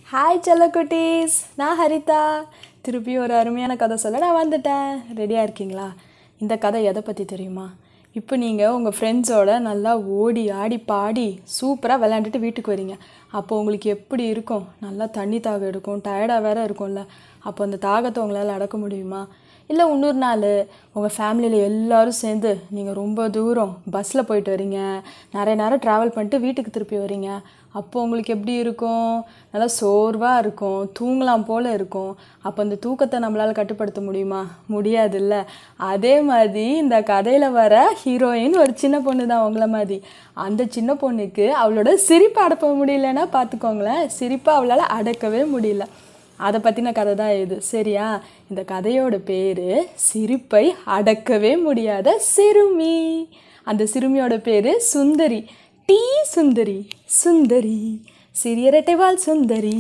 hi செல்லக்குட்டீஸ் நான் ஹரிதா திருப்பி ஒரு அருமையான கதை சொல்ல நான் வந்துட்டேன் ரெடியாக இருக்கீங்களா இந்த கதை எதை பற்றி தெரியுமா இப்போ நீங்கள் உங்கள் ஃப்ரெண்ட்ஸோட நல்லா ஓடி ஆடி பாடி சூப்பராக விளையாண்டுட்டு வீட்டுக்கு வரீங்க அப்போ உங்களுக்கு எப்படி இருக்கும் நல்லா தண்ணி தாகம் எடுக்கும் டயர்டாக வேற இருக்கும்ல அப்போ அந்த தாகத்தை உங்களால் அடக்க முடியுமா இல்லை இன்னொரு நாள் உங்கள் ஃபேமிலியில் எல்லாரும் சேர்ந்து நீங்கள் ரொம்ப தூரம் பஸ்ஸில் போயிட்டு வரீங்க நிறைய நேரம் ட்ராவல் பண்ணிட்டு வீட்டுக்கு திருப்பி வரீங்க அப்போ உங்களுக்கு எப்படி இருக்கும் நல்லா சோர்வாக இருக்கும் தூங்கலாம் போல் இருக்கும் அப்போ அந்த தூக்கத்தை நம்மளால் கட்டுப்படுத்த முடியுமா முடியாதுல்ல அதே மாதிரி இந்த கதையில் வர ஹீரோயின் ஒரு சின்ன பொண்ணு தான் உங்கள மாதிரி அந்த சின்ன பொண்ணுக்கு அவளோட சிரிப்பை அடக்க முடியலன்னா பார்த்துக்கோங்களேன் சிரிப்பை அவளால் அடக்கவே முடியல அதை பற்றின கதை தான் இது சரியா இந்த கதையோட பேர் சிரிப்பை அடக்கவே முடியாத சிறுமி அந்த சிறுமியோட பேர் சுந்தரி டீ சுந்தரி சுந்தரி சிறியரட்டைவாள் சுந்தரி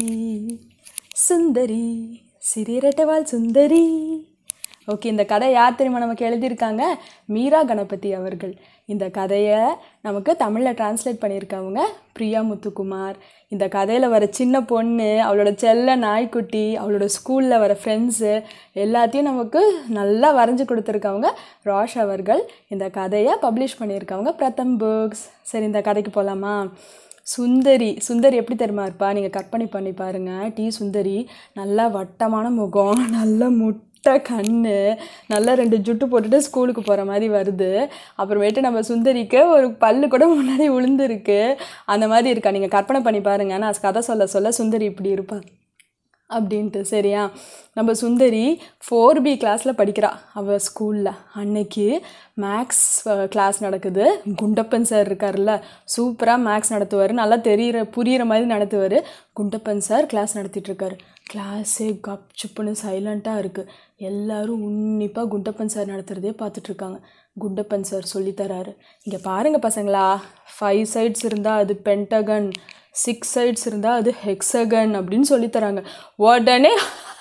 சுந்தரி சிறியரட்டைவாள் சுந்தரி ஓகே இந்த கதை யார் தெரியுமா நமக்கு எழுதியிருக்காங்க மீரா கணபதி அவர்கள் இந்த கதையை நமக்கு தமிழில் டிரான்ஸ்லேட் பண்ணியிருக்கவங்க பிரியா முத்துக்குமார் இந்த கதையில் வர சின்ன பொண்ணு அவளோட செல்ல நாய்க்குட்டி அவளோட ஸ்கூலில் வர ஃப்ரெண்ட்ஸு எல்லாத்தையும் நமக்கு நல்லா வரைஞ்சி கொடுத்துருக்கவங்க ரோஷ் அவர்கள் இந்த கதையை பப்ளிஷ் பண்ணியிருக்கவங்க பிரதம் புக்ஸ் சரி இந்த கதைக்கு போகலாமா சுந்தரி சுந்தரி எப்படி தெரியுமா இருப்பா நீங்கள் கற்பனை பண்ணி பாருங்கள் டி சுந்தரி நல்லா வட்டமான முகம் நல்ல முட்டை கண்ணு நல்லா ரெண்டு ஜுட்டு போட்டுட்டு ஸ்கூலுக்கு போகிற மாதிரி வருது அப்புறமேட்டு நம்ம சுந்தரிக்கு ஒரு பல்லு கூட முன்னாடி விழுந்துருக்கு அந்த மாதிரி இருக்கா நீங்கள் கற்பனை பண்ணி பாருங்கள் நான் கதை சொல்ல சொல்ல சுந்தரி இப்படி இருப்பா அப்படின்ட்டு சரியா நம்ம சுந்தரி ஃபோர் பி கிளாஸில் படிக்கிறா அவள் ஸ்கூலில் அன்னைக்கு மேக்ஸ் கிளாஸ் நடக்குது குண்டப்பன் சார் இருக்கார்ல சூப்பராக மேக்ஸ் நடத்துவார் நல்லா தெரிகிற புரிகிற மாதிரி நடத்துவார் குண்டப்பன் சார் கிளாஸ் நடத்திட்டு இருக்காரு கிளாஸே கப் சுப்புன்னு சைலண்ட்டாக இருக்குது எல்லாரும் உன்னிப்பாக குண்டப்பன் சார் நடத்துகிறதே பார்த்துட்ருக்காங்க குண்டப்பன் சார் சொல்லித்தராரு இங்கே பாருங்கள் பசங்களா ஃபைவ் சைட்ஸ் இருந்தால் அது பென்டகன் சிக்ஸ் சைட்ஸ் இருந்தால் அது ஹெக்ஸகன் அப்படின்னு சொல்லித்தராங்க உடனே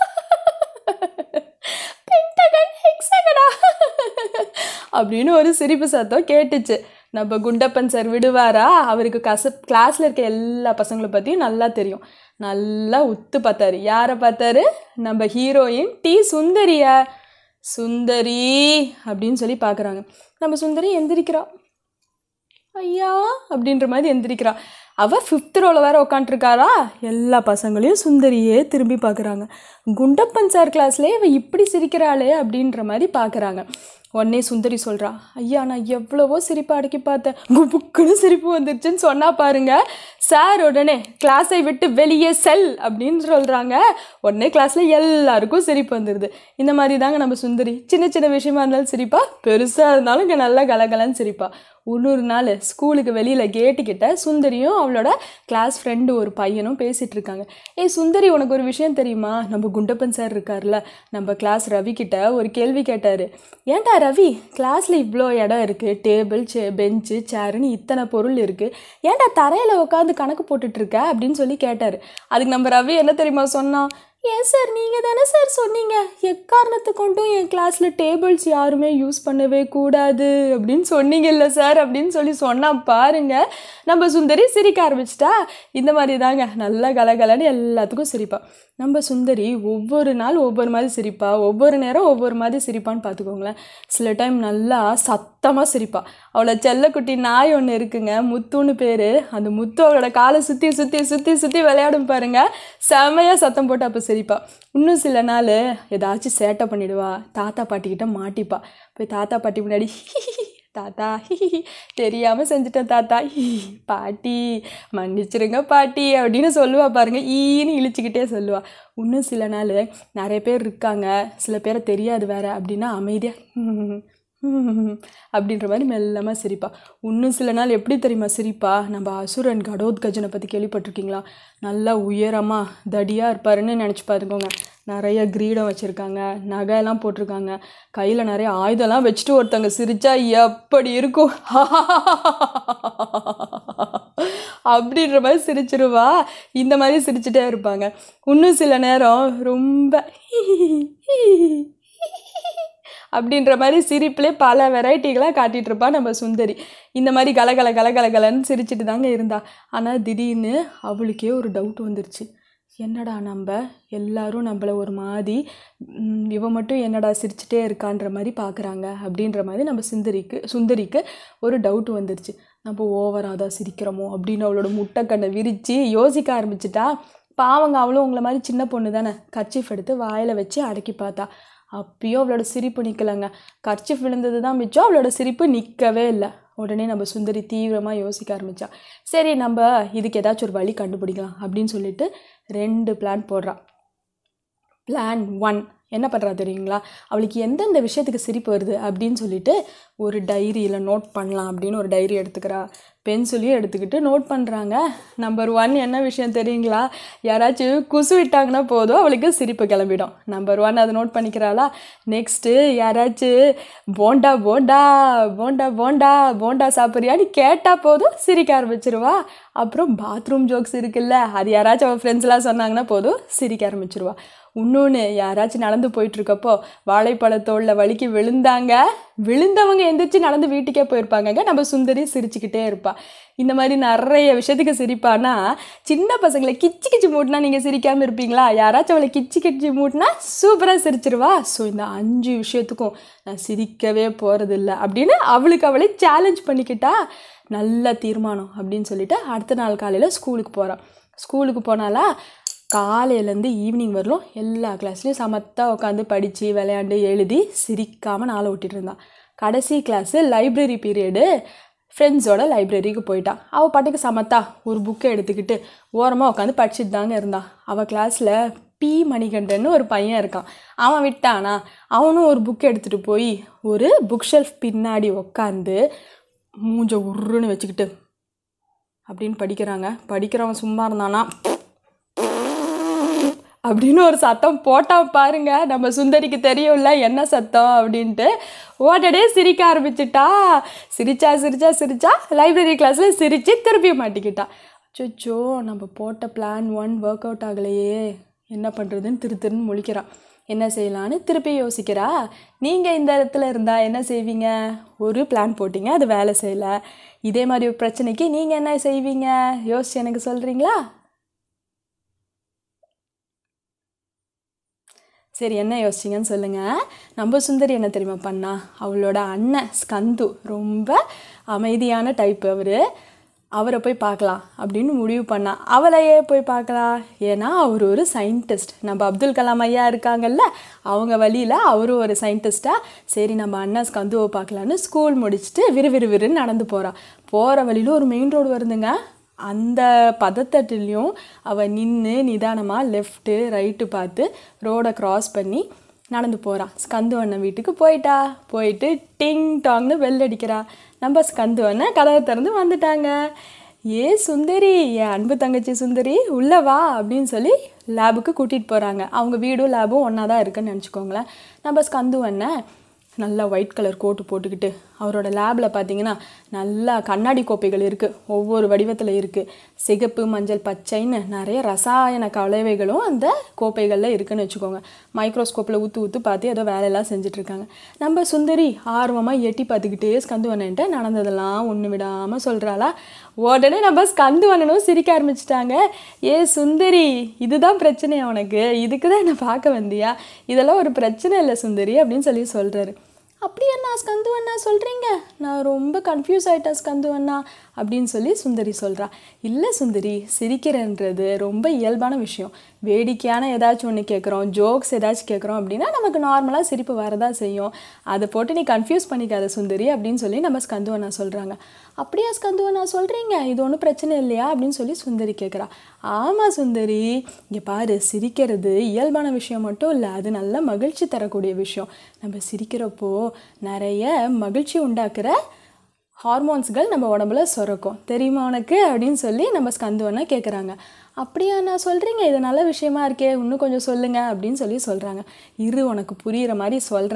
பென்டகன் ஹெக்ஸகனா அப்படின்னு ஒரு சிரிப்பு சத்தம் கேட்டுச்சு நம்ம குண்டப்பன் சார் விடுவாரா அவருக்கு கச கிளாஸில் இருக்க எல்லா பசங்களை பற்றியும் நல்லா தெரியும் நல்லா உத்து பார்த்தாரு யாரை பார்த்தாரு நம்ம ஹீரோயின் டி சுந்தரியா சுந்தரி அப்படின்னு சொல்லி பார்க்குறாங்க நம்ம சுந்தரி எந்திரிக்கிறா ஐயா அப்படின்ற மாதிரி எந்திரிக்கிறா அவள் ஃபிஃப்த் ரோவில் வேற உட்காண்ட்ருக்காரா எல்லா பசங்களையும் சுந்தரியே திரும்பி பார்க்குறாங்க குண்டப்பன் சார் கிளாஸ்லேயே இவள் இப்படி சிரிக்கிறாளே அப்படின்ற மாதிரி பார்க்குறாங்க உடனே சுந்தரி சொல்கிறா ஐயா நான் எவ்வளவோ சிரிப்பு அடக்கி பார்த்தேன் குபுக்குன்னு சிரிப்பு வந்துருச்சுன்னு சொன்னா பாருங்க சார் உடனே கிளாஸை விட்டு வெளியே செல் அப்படின்னு சொல்கிறாங்க உடனே கிளாஸில் எல்லாருக்கும் சிரிப்பு வந்துடுது இந்த மாதிரி தாங்க நம்ம சுந்தரி சின்ன சின்ன விஷயமா இருந்தாலும் சிரிப்பா பெருசாக இருந்தாலும் இங்கே நல்லா கலகலன்னு சிரிப்பா இன்னொரு நாள் ஸ்கூலுக்கு வெளியில் கேட்டுக்கிட்ட சுந்தரியும் அவளோட கிளாஸ் ஃப்ரெண்டு ஒரு பையனும் பேசிகிட்டு இருக்காங்க ஏய் சுந்தரி உனக்கு ஒரு விஷயம் தெரியுமா நம்ம குண்டப்பன் சார் இருக்கார்ல நம்ம கிளாஸ் ரவி கிட்ட ஒரு கேள்வி கேட்டார் ஏன்டா ரவி கிளாஸில் இவ்வளோ இடம் இருக்குது டேபிள் சே பெஞ்சு சேருன்னு இத்தனை பொருள் இருக்குது ஏன்டா தரையில் உட்காந்து கணக்கு போட்டுட்ருக்க அப்படின்னு சொல்லி கேட்டார் அதுக்கு நம்ம ரவி என்ன தெரியுமா சொன்னான் ஏன் சார் நீங்கள் தானே சார் சொன்னீங்க எக்காரணத்தை கொண்டும் என் கிளாஸில் டேபிள்ஸ் யாருமே யூஸ் பண்ணவே கூடாது அப்படின்னு சொன்னீங்கல்ல சார் அப்படின்னு சொல்லி சொன்னால் பாருங்க நம்ம சுந்தரி சிரிக்க ஆரம்பிச்சிட்டா இந்த மாதிரி தாங்க நல்லா கலகலன்னு எல்லாத்துக்கும் சிரிப்பா நம்ம சுந்தரி ஒவ்வொரு நாள் ஒவ்வொரு மாதிரி சிரிப்பா ஒவ்வொரு நேரம் ஒவ்வொரு மாதிரி சிரிப்பான்னு பார்த்துக்கோங்களேன் சில டைம் நல்லா சத்தமாக சிரிப்பா அவளை செல்லக்குட்டி நாய் ஒன்று இருக்குங்க முத்துன்னு பேர் அந்த முத்து அவளோட காலை சுற்றி சுற்றி சுற்றி சுற்றி விளையாடும் பாருங்க செமையாக சத்தம் போட்டு அப்போ சிரிப்பா இன்னும் சில நாள் ஏதாச்சும் சேட்டை பண்ணிடுவா தாத்தா பாட்டிக்கிட்ட மாட்டிப்பா போய் தாத்தா பாட்டி முன்னாடி தாத்தா தெரியாமல் செஞ்சுட்டேன் தாத்தா பாட்டி மன்னிச்சிருங்க பாட்டி அப்படின்னு சொல்லுவா பாருங்க ஈன்னு இழிச்சிக்கிட்டே சொல்லுவா இன்னும் சில நாள் நிறைய பேர் இருக்காங்க சில பேரை தெரியாது வேற அப்படின்னா அமைதியாக அப்படின்ற மாதிரி மெல்லமாக சிரிப்பா இன்னும் சில நாள் எப்படி தெரியுமா சிரிப்பா நம்ம அசுரன் கடோத்கஜனை பற்றி கேள்விப்பட்டிருக்கீங்களா நல்லா உயரமாக தடியாக இருப்பாருன்னு நினச்சி பார்த்துக்கோங்க நிறைய கிரீடம் வச்சுருக்காங்க நகையெல்லாம் போட்டிருக்காங்க கையில் நிறைய ஆயுதம்லாம் வச்சுட்டு ஒருத்தவங்க சிரிச்சா எப்படி இருக்கும் அப்படின்ற மாதிரி சிரிச்சிருவா இந்த மாதிரி சிரிச்சுட்டே இருப்பாங்க இன்னும் சில நேரம் ரொம்ப அப்படின்ற மாதிரி சிரிப்புலே பல வெரைட்டிகளாக காட்டிகிட்டு இருப்பா நம்ம சுந்தரி இந்த மாதிரி கலகல கலகல கலன்னு சிரிச்சிட்டு தாங்க இருந்தா ஆனால் திடீர்னு அவளுக்கே ஒரு டவுட் வந்துருச்சு என்னடா நம்ம எல்லாரும் நம்மள ஒரு மாதிரி ம், இவ மட்டும் என்னடா சிரிச்சிட்டே இருக்கான்ற மாதிரி பார்க்குறாங்க அப்படின்ற மாதிரி நம்ம சுந்தரிக்கு சுந்தரிக்கு ஒரு டவுட் வந்துருச்சு நம்ம ஓவராக தான் சிரிக்கிறோமோ அப்படின்னு அவளோட முட்டைக்கண்ணை விரித்து யோசிக்க ஆரம்பிச்சிட்டா பாவங்க அவளும் உங்களை மாதிரி சின்ன பொண்ணு தானே கர்ச்சீஃப் எடுத்து வாயில் வச்சு அடக்கி பார்த்தா அப்பயும் அவளோட சிரிப்பு நிற்கலைங்க கர்ச்சீஃப் விழுந்தது தான் மிச்சம் அவளோட சிரிப்பு நிற்கவே இல்லை உடனே நம்ம சுந்தரி தீவிரமாக யோசிக்க ஆரம்பித்தா சரி நம்ம இதுக்கு ஏதாச்சும் ஒரு வழி கண்டுபிடிக்கலாம் அப்படின்னு சொல்லிட்டு ரெண்டு பிளான் போடுறா பிளான் ஒன் என்ன பண்ணுறா தெரியுங்களா அவளுக்கு எந்தெந்த விஷயத்துக்கு சிரிப்பு வருது அப்படின்னு சொல்லிட்டு ஒரு டைரியில் நோட் பண்ணலாம் அப்படின்னு ஒரு டைரி எடுத்துக்கிறா பென்சிலையும் எடுத்துக்கிட்டு நோட் பண்ணுறாங்க நம்பர் ஒன் என்ன விஷயம் தெரியுங்களா யாராச்சும் குசு விட்டாங்கன்னா போதும் அவளுக்கு சிரிப்பு கிளம்பிடும் நம்பர் ஒன் அதை நோட் பண்ணிக்கிறாளா நெக்ஸ்ட்டு யாராச்சும் போண்டா போண்டா போண்டா போண்டா போண்டா சாப்பிட்றியான்னு கேட்டால் போதும் சிரிக்க ஆரம்பிச்சிருவா அப்புறம் பாத்ரூம் ஜோக்ஸ் இருக்குல்ல அது யாராச்சும் அவள் ஃப்ரெண்ட்ஸ்லாம் சொன்னாங்கன்னா போதும் சிரிக்க ஆரம்பிச்சிருவா இன்னொன்று யாராச்சும் நடந்து போயிட்டுருக்கப்போ வாழைப்பழத்தோளில் வலிக்கு விழுந்தாங்க விழுந்தவங்க எந்திரிச்சு நடந்து வீட்டுக்கே போயிருப்பாங்கங்க நம்ம சுந்தரி சிரிச்சுக்கிட்டே இருப்பா இந்த மாதிரி நிறைய விஷயத்துக்கு சிரிப்பானா சின்ன பசங்களை கிச்சு கிச்சு மூட்டினா நீங்கள் சிரிக்காமல் இருப்பீங்களா யாராச்சும் அவளை கிச்சு கிச்சு மூட்டினா சூப்பராக சிரிச்சிருவா ஸோ இந்த அஞ்சு விஷயத்துக்கும் நான் சிரிக்கவே போகிறதில்ல அப்படின்னு அவளுக்கு அவளை சேலஞ்ச் பண்ணிக்கிட்டா நல்ல தீர்மானம் அப்படின்னு சொல்லிட்டு அடுத்த நாள் காலையில் ஸ்கூலுக்கு போகிறான் ஸ்கூலுக்கு போனாலா காலையிலேருந்து ஈவினிங் வரலும் எல்லா கிளாஸ்லேயும் சமத்தா உட்காந்து படித்து விளையாண்டு எழுதி சிரிக்காமல் நாளை விட்டுட்டு இருந்தான் கடைசி கிளாஸு லைப்ரரி பீரியடு ஃப்ரெண்ட்ஸோட லைப்ரரிக்கு போயிட்டான் அவள் பாட்டுக்கு சமத்தா ஒரு புக்கை எடுத்துக்கிட்டு ஓரமாக உட்காந்து படிச்சுட்டு தாங்க இருந்தான் அவள் கிளாஸில் பி மணிகண்டன்னு ஒரு பையன் இருக்கான் அவன் விட்டானா அவனும் ஒரு புக் எடுத்துகிட்டு போய் ஒரு புக் ஷெல்ஃப் பின்னாடி உட்காந்து மூஞ்ச உருன்னு வச்சுக்கிட்டு அப்படின்னு படிக்கிறாங்க படிக்கிறவன் சும்மா இருந்தானா அப்படின்னு ஒரு சத்தம் போட்டா பாருங்க நம்ம சுந்தரிக்கு தெரியும்ல என்ன சத்தம் அப்படின்ட்டு ஓடடே சிரிக்க ஆரம்பிச்சிட்டா சிரிச்சா சிரிச்சா சிரிச்சா லைப்ரரி கிளாஸில் சிரித்து திருப்பி மாட்டிக்கிட்டா அச்சோ நம்ம போட்ட பிளான் ஒன் ஒர்க் அவுட் ஆகலையே என்ன பண்ணுறதுன்னு திரு திருன்னு முழிக்கிறான் என்ன செய்யலான்னு திருப்பி யோசிக்கிறா நீங்கள் இந்த இடத்துல இருந்தால் என்ன செய்வீங்க ஒரு பிளான் போட்டிங்க அது வேலை செய்யலை இதே மாதிரி ஒரு பிரச்சனைக்கு நீங்கள் என்ன செய்வீங்க யோசிச்சு எனக்கு சொல்கிறீங்களா சரி என்ன யோசிச்சிங்கன்னு சொல்லுங்கள் நம்ம சுந்தரி என்ன தெரியுமா பண்ணா அவளோட அண்ணன் ஸ்கந்து ரொம்ப அமைதியான டைப் அவர் அவரை போய் பார்க்கலாம் அப்படின்னு முடிவு பண்ணா அவளையே போய் பார்க்கலாம் ஏன்னா அவர் ஒரு சயின்டிஸ்ட் நம்ம அப்துல் கலாம் ஐயா இருக்காங்கல்ல அவங்க வழியில் அவரும் ஒரு சயின்டிஸ்ட்டாக சரி நம்ம அண்ணன் ஸ்கந்துவை பார்க்கலான்னு ஸ்கூல் முடிச்சுட்டு விறுவிறுவிறுன்னு நடந்து போகிறா போகிற வழியில் ஒரு மெயின் ரோடு வருதுங்க அந்த பதத்தட்டுலேயும் அவள் நின்று நிதானமாக லெஃப்ட்டு ரைட்டு பார்த்து ரோடை க்ராஸ் பண்ணி நடந்து போகிறான் ஸ்கந்து அண்ணன் வீட்டுக்கு போயிட்டா போயிட்டு டிங் டாங்னு bell அடிக்கிறா நம்ம ஸ்கந்து அண்ணன் கதவை திறந்து வந்துட்டாங்க ஏ சுந்தரி என் அன்பு தங்கச்சி சுந்தரி உள்ளே வா அப்படின்னு சொல்லி லேபுக்கு கூட்டிகிட்டு போகிறாங்க அவங்க வீடும் லேபும் ஒன்றா தான் இருக்குன்னு நினச்சிக்கோங்களேன் நம்ம ஸ்கந்து அண்ணன் நல்லா ஒயிட் கலர் கோட்டு போட்டுக்கிட்டு அவரோட லேபில் பார்த்தீங்கன்னா நல்லா கண்ணாடி கோப்பைகள் இருக்குது ஒவ்வொரு வடிவத்தில் இருக்குது சிகப்பு மஞ்சள் பச்சைன்னு நிறைய ரசாயன கலவைகளும் அந்த கோப்பைகளில் இருக்குன்னு வச்சுக்கோங்க மைக்ரோஸ்கோப்பில் ஊற்று ஊற்று பார்த்து ஏதோ வேலையெல்லாம் செஞ்சிட்ருக்காங்க நம்ம சுந்தரி ஆர்வமாக எட்டி பார்த்துக்கிட்டே ஸ்கந்துவனன்ட்ட நடந்ததெல்லாம் ஒன்று விடாமல் சொல்கிறாளா உடனே நம்ம ஸ்கந்துவனனும் சிரிக்க ஆரம்பிச்சிட்டாங்க ஏ சுந்தரி இதுதான் பிரச்சனை உனக்கு இதுக்கு தான் என்னை பார்க்க வந்தியா இதெல்லாம் ஒரு பிரச்சனை இல்லை சுந்தரி அப்படின்னு சொல்லி சொல்கிறாரு அப்படி என்ன ஸ்கந்து அண்ணா சொல்கிறீங்க நான் ரொம்ப கன்ஃபியூஸ் ஆகிட்டேன் ஸ்கந்து அண்ணா அப்படின்னு சொல்லி சுந்தரி சொல்கிறா இல்லை சுந்தரி சிரிக்கிறன்றது ரொம்ப இயல்பான விஷயம் வேடிக்கையான ஏதாச்சும் ஒன்று கேட்குறோம் ஜோக்ஸ் ஏதாச்சும் கேட்குறோம் அப்படின்னா நமக்கு நார்மலாக சிரிப்பு வரதா செய்யும் அதை போட்டு நீ கன்ஃபியூஸ் பண்ணிக்காத சுந்தரி அப்படின்னு சொல்லி நம்ம ஸ்கந்து அண்ணா சொல்கிறாங்க அப்படியா ஸ்கந்து அண்ணா சொல்கிறீங்க இது ஒன்றும் பிரச்சனை இல்லையா அப்படின்னு சொல்லி சுந்தரி கேட்குறா ஆமாம் சுந்தரி இங்கே பாரு சிரிக்கிறது இயல்பான விஷயம் மட்டும் இல்லை அது நல்ல மகிழ்ச்சி தரக்கூடிய விஷயம் நம்ம சிரிக்கிறப்போ நிறைய மகிழ்ச்சி உண்டாக்குற ஹார்மோன்ஸ்கள் நம்ம உடம்புல சுரக்கும் தெரியுமா உனக்கு அப்படின்னு சொல்லி நம்ம ஸ்கந்துவனா கேட்குறாங்க அப்படியா நான் சொல்கிறீங்க இது நல்ல விஷயமா இருக்கே இன்னும் கொஞ்சம் சொல்லுங்க அப்படின்னு சொல்லி சொல்கிறாங்க இரு உனக்கு புரிகிற மாதிரி சொல்கிறேன்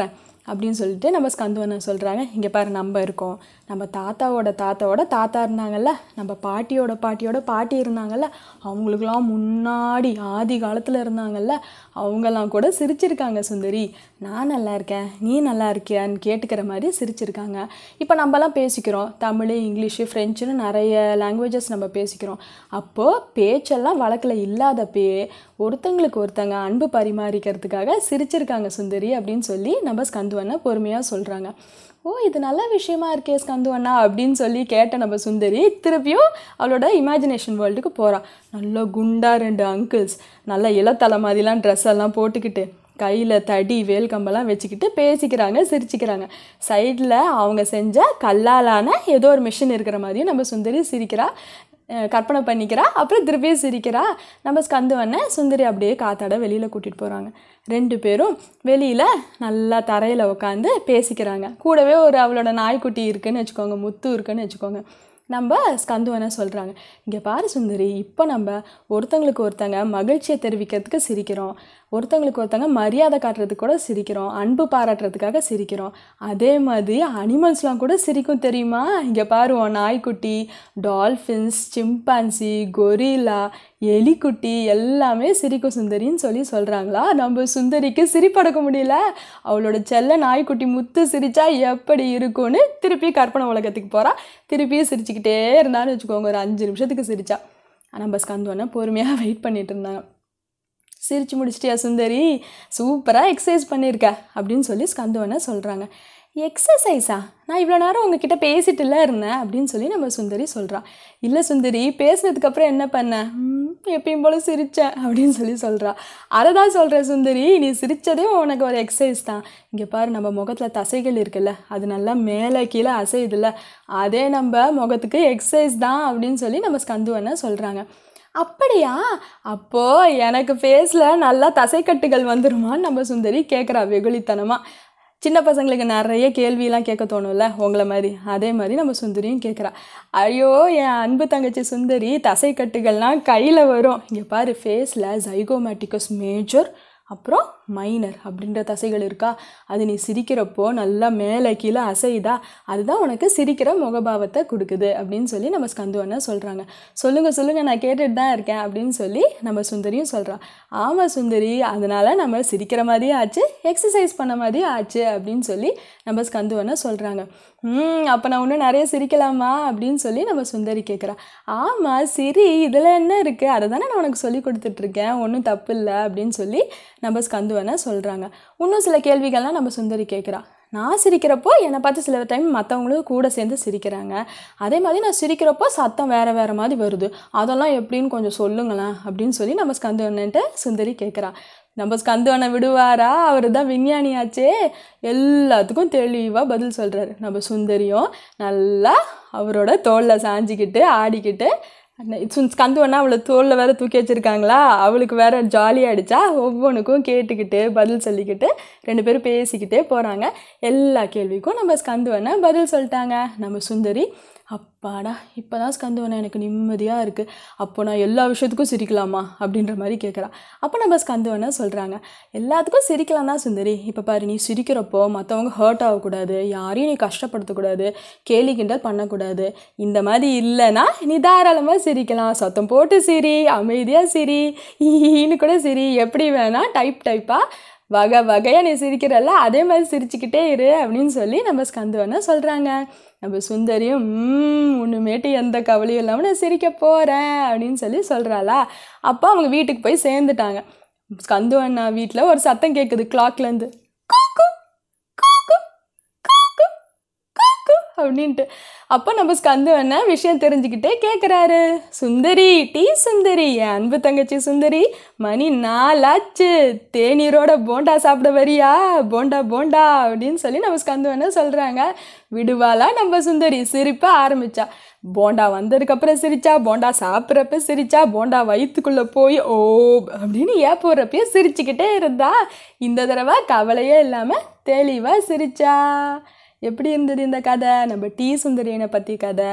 அப்படின்னு சொல்லிட்டு நம்ம ஸ்கந்துவண்ணன் சொல்கிறாங்க இங்கே பாரு நம்ம இருக்கோம் நம்ம தாத்தாவோட தாத்தாவோட தாத்தா இருந்தாங்கல்ல நம்ம பாட்டியோட பாட்டியோட பாட்டி இருந்தாங்கல்ல அவங்களுக்கெல்லாம் முன்னாடி ஆதி காலத்தில் இருந்தாங்கல்ல அவங்கெல்லாம் கூட சிரிச்சிருக்காங்க சுந்தரி நான் நல்லா இருக்கேன் நீ நல்லா இருக்கியான்னு கேட்டுக்கிற மாதிரி சிரிச்சிருக்காங்க இப்போ நம்மலாம் பேசிக்கிறோம் தமிழ் இங்கிலீஷு ஃப்ரெஞ்சுன்னு நிறைய லாங்குவேஜஸ் நம்ம பேசிக்கிறோம் அப்போது பேச்செல்லாம் வழக்கில் இல்லாதப்பயே ஒருத்தங்களுக்கு ஒருத்தங்க அன்பு பரிமாறிக்கிறதுக்காக சிரிச்சிருக்காங்க சுந்தரி அப்படின்னு சொல்லி நம்ம ஸ்கந்துவண்ணா பொறுமையாக சொல்கிறாங்க ஓ இது நல்ல விஷயமா இருக்கே ஸ்கந்து அண்ணா அப்படின்னு சொல்லி கேட்ட நம்ம சுந்தரி திருப்பியும் அவளோட இமேஜினேஷன் வேர்ல்டுக்கு போகிறா நல்ல குண்டா ரெண்டு அங்கிள்ஸ் நல்ல இளத்தலை மாதிரிலாம் ட்ரெஸ் எல்லாம் போட்டுக்கிட்டு கையில் தடி வேல் கம்பெல்லாம் வச்சுக்கிட்டு பேசிக்கிறாங்க சிரிச்சுக்கிறாங்க சைடில் அவங்க செஞ்ச கல்லாலான ஏதோ ஒரு மிஷின் இருக்கிற மாதிரியும் நம்ம சுந்தரி சிரிக்கிறா அஹ் கற்பனை பண்ணிக்கிறா அப்புறம் திருப்பியும் சிரிக்கிறா நம்ம ஸ்கந்துவண்ண சுந்தரி அப்படியே காத்தாட வெளியில் கூட்டிகிட்டு போகிறாங்க ரெண்டு பேரும் வெளியில் நல்லா தரையில் உட்காந்து பேசிக்கிறாங்க கூடவே ஒரு அவளோட நாய்க்குட்டி இருக்குன்னு வச்சுக்கோங்க முத்து இருக்குன்னு வச்சுக்கோங்க நம்ம ஸ்கந்துவனை சொல்கிறாங்க இங்கே பாரு சுந்தரி இப்போ நம்ம ஒருத்தங்களுக்கு ஒருத்தங்க மகிழ்ச்சியை தெரிவிக்கிறதுக்கு சிரிக்கிறோம் ஒருத்தங்களுக்கு ஒருத்தங்க மரியாதை காட்டுறதுக்கு கூட சிரிக்கிறோம் அன்பு பாராட்டுறதுக்காக சிரிக்கிறோம் அதே மாதிரி அனிமல்ஸ்லாம் கூட சிரிக்கும் தெரியுமா இங்கே பாரு உன் நாய்க்குட்டி டால்ஃபின்ஸ் சிம்பான்சி கொரில்லா எலிக்குட்டி எல்லாமே சிரிக்கும் சுந்தரின்னு சொல்லி சொல்கிறாங்களா நம்ம சுந்தரிக்கு சிரிப்படக்க முடியல அவளோட செல்ல நாய்க்குட்டி முத்து சிரிச்சா எப்படி இருக்கும்னு திருப்பி கற்பனை உலகத்துக்கு போகிறா திருப்பியும் சிரிச்சுக்கிட்டே இருந்தான்னு வச்சுக்கோங்க ஒரு அஞ்சு நிமிஷத்துக்கு சிரிச்சா நம்ம ஸ்கந்தோன்னா பொறுமையாக வெயிட் பண்ணிட்டு இருந்தாங்க சிரிச்சு முடிச்சிட்டியா சுந்தரி சூப்பராக எக்ஸசைஸ் பண்ணியிருக்க அப்படின்னு சொல்லி ஸ்கந்தவனை சொல்கிறாங்க எக்ஸசைஸா நான் இவ்வளோ நேரம் உங்ககிட்ட பேசிட்டுல இருந்தேன் அப்படின்னு சொல்லி நம்ம சுந்தரி சொல்கிறா இல்லை சுந்தரி பேசினதுக்கப்புறம் என்ன பண்ண "ம், எப்பயும் போல் சிரித்தேன் அப்படின்னு சொல்லி சொல்கிறா அதை தான் சொல்கிறேன் சுந்தரி நீ சிரித்ததே உனக்கு ஒரு எக்ஸசைஸ் தான் இங்கே பாரு நம்ம முகத்தில் தசைகள் இருக்குல்ல அது நல்லா மேலே கீழே அசையுதுல்ல அதே நம்ம முகத்துக்கு எக்ஸசைஸ் தான் அப்படின்னு சொல்லி நம்ம ஸ்கந்துவனை சொல்கிறாங்க அப்படியா அப்போ எனக்கு ஃபேஸில் நல்லா தசைக்கட்டுகள் வந்துருமான்னு நம்ம சுந்தரி கேட்குறா வெகுளித்தனமாக சின்ன பசங்களுக்கு நிறைய கேள்வியெல்லாம் கேட்க தோணும்ல உங்களை மாதிரி அதே மாதிரி நம்ம சுந்தரியும் கேட்குறா ஐயோ என் அன்பு தங்கச்சி சுந்தரி தசைக்கட்டுகள்லாம் கையில் வரும் இங்கே பாரு ஃபேஸில் ஜைகோமேட்டிகஸ் மேஜர் அப்புறம் மைனர் அப்படின்ற தசைகள் இருக்கா அது நீ சிரிக்கிறப்போ நல்லா மேலே கீழே அசையுதா அதுதான் உனக்கு சிரிக்கிற முகபாவத்தை கொடுக்குது அப்படின்னு சொல்லி நம்ம ஸ்கந்துவண்ணா சொல்கிறாங்க சொல்லுங்கள் சொல்லுங்கள் நான் கேட்டுட்டு தான் இருக்கேன் அப்படின்னு சொல்லி நம்ம சுந்தரியும் சொல்கிறா ஆமாம் சுந்தரி அதனால் நம்ம சிரிக்கிற மாதிரியே ஆச்சு எக்ஸசைஸ் பண்ண மாதிரியே ஆச்சு அப்படின்னு சொல்லி நம்ம ஸ்கந்துவண்ணா சொல்கிறாங்க ம் அப்போ நான் இன்னும் நிறைய சிரிக்கலாமா அப்படின்னு சொல்லி நம்ம சுந்தரி கேட்குறா ஆமாம் சிரி இதில் என்ன இருக்குது அதை தானே நான் உனக்கு சொல்லி கொடுத்துட்ருக்கேன் ஒன்றும் தப்பு இல்லை அப்படின்னு சொல்லி நம்ம ஸ்கந்துவனை சொல்கிறாங்க இன்னும் சில கேள்விகள்லாம் நம்ம சுந்தரி கேட்குறா நான் சிரிக்கிறப்போ என்னை பார்த்து சில டைம் மற்றவங்களும் கூட சேர்ந்து சிரிக்கிறாங்க அதே மாதிரி நான் சிரிக்கிறப்போ சத்தம் வேறு வேறு மாதிரி வருது அதெல்லாம் எப்படின்னு கொஞ்சம் சொல்லுங்களேன் அப்படின்னு சொல்லி நம்ம ஸ்கந்துவன்ட்டு சுந்தரி கேட்குறா நம்ம ஸ்கந்துவனை விடுவாரா அவர் தான் விஞ்ஞானியாச்சே எல்லாத்துக்கும் தெளிவாக பதில் சொல்கிறாரு நம்ம சுந்தரியும் நல்லா அவரோட தோளில் சாஞ்சிக்கிட்டு ஆடிக்கிட்டு ஸ்கந்துவனா அவளை தோளில் வேற தூக்கி வச்சிருக்காங்களா அவளுக்கு வேற ஜாலியாகிடுச்சா ஒவ்வொன்றுக்கும் கேட்டுக்கிட்டு பதில் சொல்லிக்கிட்டு ரெண்டு பேரும் பேசிக்கிட்டே போகிறாங்க எல்லா கேள்விக்கும் நம்ம ஸ்கந்துவனை பதில் சொல்லிட்டாங்க நம்ம சுந்தரி அப்பாடா இப்போ தான் ஸ்கந்துவனை எனக்கு நிம்மதியாக இருக்குது அப்போ நான் எல்லா விஷயத்துக்கும் சிரிக்கலாமா அப்படின்ற மாதிரி கேட்குறா அப்போ நம்ம ஸ்கந்துவனை சொல்கிறாங்க எல்லாத்துக்கும் சிரிக்கலாம் தான் சுந்தரி இப்போ பாரு நீ சிரிக்கிறப்போ மற்றவங்க ஹர்ட் ஆகக்கூடாது யாரையும் நீ கஷ்டப்படுத்தக்கூடாது கேலி கிண்டல் பண்ணக்கூடாது இந்த மாதிரி இல்லைன்னா நீ தாராளமாக சிரிக்கலாம் சத்தம் போட்டு சிரி அமைதியாக சிரி ஈன்னு கூட சிரி எப்படி வேணால் டைப் டைப்பாக வகை வகையாக நீ சிரிக்கிறல்ல அதே மாதிரி சிரிச்சுக்கிட்டே இரு அப்படின்னு சொல்லி நம்ம ஸ்கந்துவனை சொல்கிறாங்க நம்ம சுந்தரியும் "ம்ம், ஒன்றுமேட்டு எந்த கவலையும் இல்லாமல் நான் சிரிக்க போகிறேன் அப்படின்னு சொல்லி சொல்கிறாளா அப்போ அவங்க வீட்டுக்கு போய் சேர்ந்துட்டாங்க ஸ்கந்து அண்ணா வீட்டில் ஒரு சத்தம் கேட்குது கிளாக்லேருந்து கூக்கு கூக்கு கூக்கு கூக்கு அப்படின்ட்டு அப்போ நம்ம ஸ்கந்து அண்ணன் விஷயம் தெரிஞ்சுக்கிட்டே கேட்குறாரு சுந்தரி டீ சுந்தரி என் அன்பு தங்கச்சி சுந்தரி மணி நாலாச்சு தேநீரோட போண்டா சாப்பிட வரியா போண்டா போண்டா அப்படின்னு சொல்லி நம்ம ஸ்கந்து அண்ணன் சொல்கிறாங்க விடுவாளா நம்ம சுந்தரி சிரிப்ப ஆரம்பிச்சா போண்டா வந்ததுக்கப்புறம் சிரிச்சா போண்டா சாப்பிட்றப்ப சிரிச்சா போண்டா வயிற்றுக்குள்ளே போய் ஓ அப்படின்னு ஏன் போடுறப்பயும் சிரிச்சுக்கிட்டே இருந்தா இந்த தடவை கவலையே இல்லாமல் தெளிவாக சிரிச்சா எப்படி இருந்தது இந்த கதை நம்ம டி சுந்தரியனை பற்றி கதை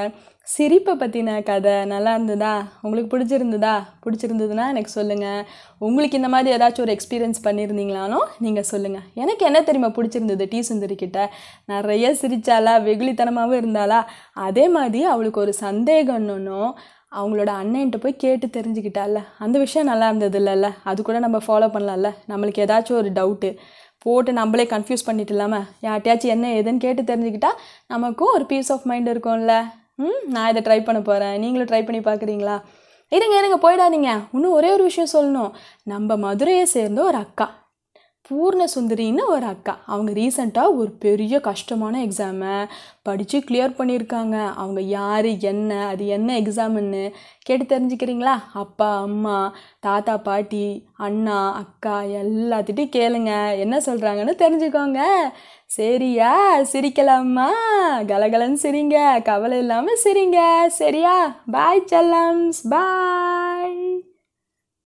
சிரிப்பை பற்றின கதை நல்லா இருந்ததா உங்களுக்கு பிடிச்சிருந்ததா பிடிச்சிருந்ததுன்னா எனக்கு சொல்லுங்கள் உங்களுக்கு இந்த மாதிரி ஏதாச்சும் ஒரு எக்ஸ்பீரியன்ஸ் பண்ணியிருந்தீங்களானோ நீங்கள் சொல்லுங்கள் எனக்கு என்ன தெரியுமா பிடிச்சிருந்தது டீ சுந்தரி கிட்ட நிறைய சிரிச்சாலா வெகுளித்தனமாகவும் இருந்தாளா அதே மாதிரி அவளுக்கு ஒரு சந்தேகம்னும் அவங்களோட அண்ணன்ட்ட போய் கேட்டு தெரிஞ்சுக்கிட்டால அந்த விஷயம் நல்லா இருந்தது இல்லைல்ல அது கூட நம்ம ஃபாலோ பண்ணலாம்ல நம்மளுக்கு ஏதாச்சும் ஒரு டவுட்டு போட்டு நம்மளே கன்ஃபியூஸ் பண்ணிட்டு இல்லாமல் யார்ட்டையாச்சும் என்ன ஏதுன்னு கேட்டு தெரிஞ்சுக்கிட்டா நமக்கும் ஒரு பீஸ் ஆஃப் மைண்ட் இருக்கும்ல ம் நான் இதை ட்ரை பண்ண போகிறேன் நீங்களும் ட்ரை பண்ணி பார்க்குறீங்களா இருங்க இருங்க போயிடாதீங்க இன்னும் ஒரே ஒரு விஷயம் சொல்லணும் நம்ம மதுரையை சேர்ந்த ஒரு அக்கா பூர்ண சுந்தரின்னு ஒரு அக்கா அவங்க ரீசண்டாக ஒரு பெரிய கஷ்டமான எக்ஸாமை படித்து கிளியர் பண்ணியிருக்காங்க அவங்க யார் என்ன அது என்ன எக்ஸாமுன்னு கேட்டு தெரிஞ்சுக்கிறீங்களா அப்பா அம்மா தாத்தா பாட்டி அண்ணா அக்கா எல்லாத்திட்டையும் கேளுங்க என்ன சொல்கிறாங்கன்னு தெரிஞ்சுக்கோங்க சரியா சிரிக்கலாமா கலகலன்னு சிரிங்க கவலை இல்லாமல் சிரிங்க சரியா பாய் செல்லம்ஸ் பாய்